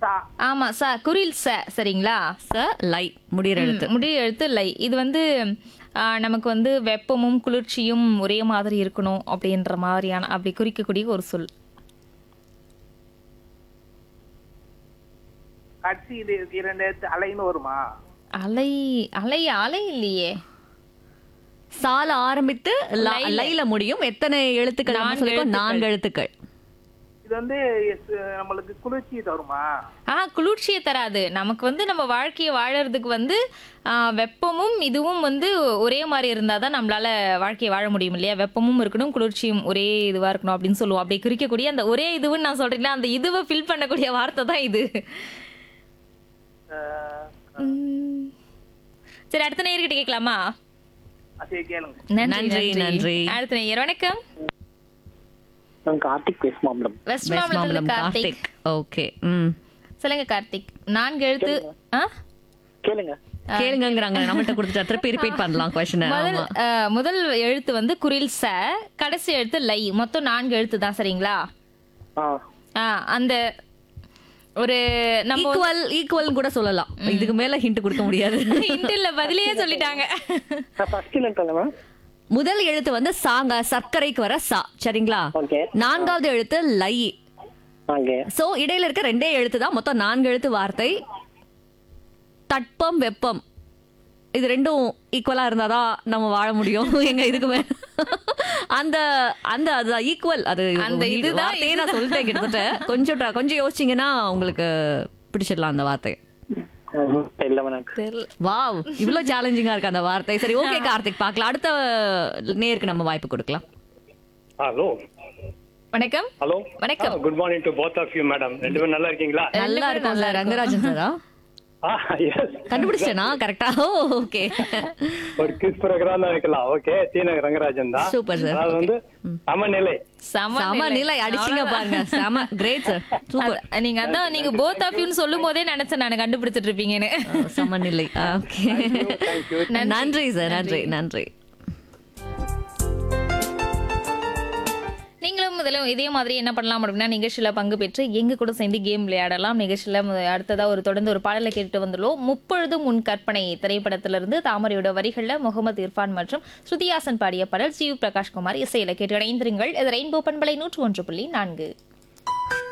சா ஆமா ச குரில் ச சரிங்களா ச லை முடிகிற எழுத்து முடிய எழுத்து லை இது வந்து ஆ, நமக்கு வந்து வெப்பமும் குளிர்ச்சியும் ஒரே மாதிரி இருக்கணும் அப்படின்ற மாதிரியான அப்படி குறிக்கக்கூடிய ஒரு சொல் கட்சி இது இரண்டு எழுத்து அலைன்னு வருமா அலை அலை அலை இல்லையே சால ஆரம்பித்து ல- லைல. லைல முடியும் எத்தனை எழுத்துக்கள் நம்ம நான்கு சொல்லிருக்கோம்? எழுத்துக்கள். நான்கு எழுத்துக்கள் இது வந்து எஸ், நம்மளுக்கு குளிர்ச்சி தருமா ஆ குளிர்ச்சியை தராது நமக்கு வந்து நம்ம வாழ்க்கையை வாழறதுக்கு வந்து ஆ, வெப்பமும் இதுவும் வந்து ஒரே மாதிரி இருந்தால் தான் நம்மளால வாழ்க்கையை வாழ முடியும் இல்லையா வெப்பமும் இருக்கணும் குளிர்ச்சியும் ஒரே இதுவாக இருக்கணும் அப்படின்னு சொல்லுவோம் அப்படி குறிக்கக்கூடிய அந்த ஒரே இதுவுன்னு நான் சொல்றீங்களா அந்த இதுவை ஃபில் பண்ணக்கூடிய வார்த்தை தான் இது அஹ், உம். சரி அடுத்த நேயர்கிட்ட கேட்கலாமா சரி கேளுங்க நன்றி, நன்றி. அடுத்த நேயர் வணக்கம் நான் கார்த்திக் பேசுமாம்லம் வெஸ்ட் வெஸ்ட் மாம்பலத்துல மாம்பலம் கார்த்திக் கார்த்திக் ஓகே ம் சொல்லுங்க கார்த்திக் நான்கு எழுத்து ஆ கேளுங்க கேளுங்கங்கறாங்க நம்மகிட்ட கொடுத்துட்டா திருப்பி ரிப்பீட் பண்ணலாம் கொஸ்டின் முதல் ஆமா அஹ், முதல் எழுத்து வந்து குரில் ச கடைசி எழுத்து லை மொத்தம் நான்கு எழுத்து தான் சரிங்களா ஆ ஆ, அந்த ஒரு நம்ம ஈக்குவல் ஈக்குவல் கூட சொல்லலாம் இதுக்கு மேல ஹிண்ட் கொடுக்க முடியாது இன்டில்ல பதிலையே சொல்லிட்டாங்க நான் ஃபர்ஸ்ட் இல்லைன்னு மேம் முதல் எழுத்து வந்து சாங்க சர்க்கரைக்கு வர சா சரிங்களா ஓகே நான்காவது எழுத்து லை ஓகே சோ இடையில இருக்க ரெண்டே எழுத்து தான் மொத்தம் நான்கு எழுத்து வார்த்தை தட்பம் வெப்பம் இது ரெண்டும் ஈக்குவலா இருந்தாதான் நம்ம வாழ முடியும் எங்க இதுக்கு மேல அந்த அந்த அது ஈக்குவல் அது அந்த இதுதான் வார்த்தையே நான் சொல்லிட்டேன் கிட்டத்தட்ட கொஞ்சம் ட- கொஞ்சம் யோசிச்சீங்கன்னா உங்களுக்கு பிடிச்சிடலாம் அந்த வார்த்தை இல்ல மேம் தெரியல வாவ் இவ்வளவு சேலஞ்சிங்கா இருக்கு அந்த வார்த்தை சரி ஓகே கார்த்திக் பார்க்கலாம் அடுத்த நேருக்கு நம்ம வாய்ப்பு கொடுக்கலாம் ஹலோ வணக்கம் ஹலோ வணக்கம் good morning to both of you madam ரெண்டு பேரும் நல்லா இருக்கீங்களா நல்லா இருக்கும் சார் ரங்கராஜன் சாரா ஆ எஸ் கண்டுபிடிச்சேனா கரெக்டா ஓகே ஒரு கிஸ் ப்ரோக்ராம் வைக்கலாம் ஓகே சீன ரங்கராஜன் தான் Super, sir. அதாவது வந்து சமநிலை சம சம நிலை அடிச்சிங்க பாருங்க செம கிரேட் சார் சூப்பர் அது- நீங்க அதான் நீங்க போத் ஆஃப் யூன்னு சொல்லும் போதே நினைச்சேன் நான் கண்டுபிடிச்சிட்டு இருப்பீங்கன்னு சமநிலை ஓகே நன்றி சார் நன்றி நன்றி நீங்களும் இதில் இதே மாதிரி என்ன பண்ணலாம் அப்படின்னா நிகழ்ச்சியில் பங்கு பெற்று எங்க கூட சேர்ந்து கேம் விளையாடலாம் நிகழ்ச்சியில் அடுத்ததா ஒரு தொடர்ந்து ஒரு பாடலை கேட்டுட்டு வந்துள்ளோம் முப்பொழுதும் உன் கற்பனை திரைப்படத்திலிருந்து தாமரையோட வரிகளில் முகமது இர்ஃபான் மற்றும் ஸ்ருதிஹாசன் பாடிய பாடல் ஜியு பிரகாஷ்குமார் இசையில கேட்டு இணைந்திருங்கள் இது ரெயின்போ பண்பலை நூற்று ஒன்று புள்ளி நான்கு